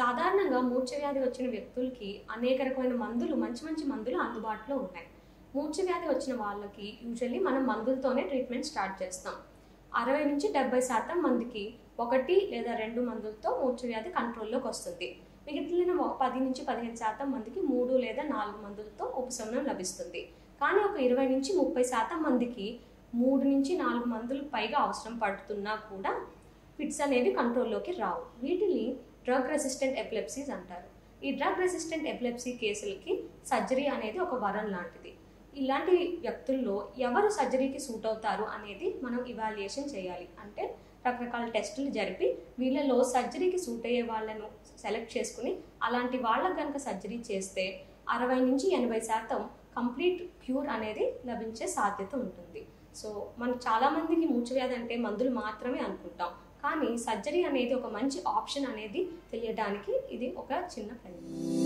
సాధారణంగా మూర్ఛవ్యాధి వచ్చిన వ్యక్తులకి అనేక రకమైన మందులు మంచి మంచి మందులు అందుబాటులో ఉన్నాయి మూర్ఛవ్యాధి వచ్చిన వాళ్ళకి యూజువల్లీ మనం మందులతోనే ట్రీట్మెంట్ స్టార్ట్ చేస్తాం అరవై నుంచి డెబ్బై శాతం మందికి ఒకటి లేదా రెండు మందులతో మూర్ఛవ్యాధి కంట్రోల్లోకి వస్తుంది మిగిలిన ఒక పది నుంచి పదిహేను శాతం మందికి మూడు లేదా నాలుగు మందులతో ఉపశమనం లభిస్తుంది కానీ ఒక ఇరవై నుంచి ముప్పై శాతం మందికి మూడు నుంచి నాలుగు మందులు పైగా అవసరం పడుతున్నా కూడా ఫిట్స్ అనేవి కంట్రోల్లోకి రావు వీటిని డ్రగ్ రెసిస్టెంట్ ఎపిలెప్సీస్ అంటారు ఈ డ్రగ్ రెసిస్టెంట్ ఎపిలెప్సీ కేసులకి సర్జరీ అనేది ఒక వరం లాంటిది ఇలాంటి వ్యక్తుల్లో ఎవరు సర్జరీకి సూట్ అవుతారు అనేది మనం ఇవాల్యుయేషన్ చేయాలి అంటే రకరకాల టెస్టులు జరిపి వీళ్ళలో సర్జరీకి సూట్ అయ్యే వాళ్ళను సెలెక్ట్ చేసుకుని అలాంటి వాళ్ళకి కనుక సర్జరీ చేస్తే అరవై నుంచి ఎనభై శాతం కంప్లీట్ క్యూర్ అనేది లభించే సాధ్యత ఉంటుంది సో మనకు చాలామందికి మూర్ఛవ్యాధి అంటే మందులు మాత్రమే అనుకుంటాం కానీ సర్జరీ అనేది ఒక మంచి ఆప్షన్ అనేది తెలియడానికి ఇది ఒక చిన్న ప్రయత్నం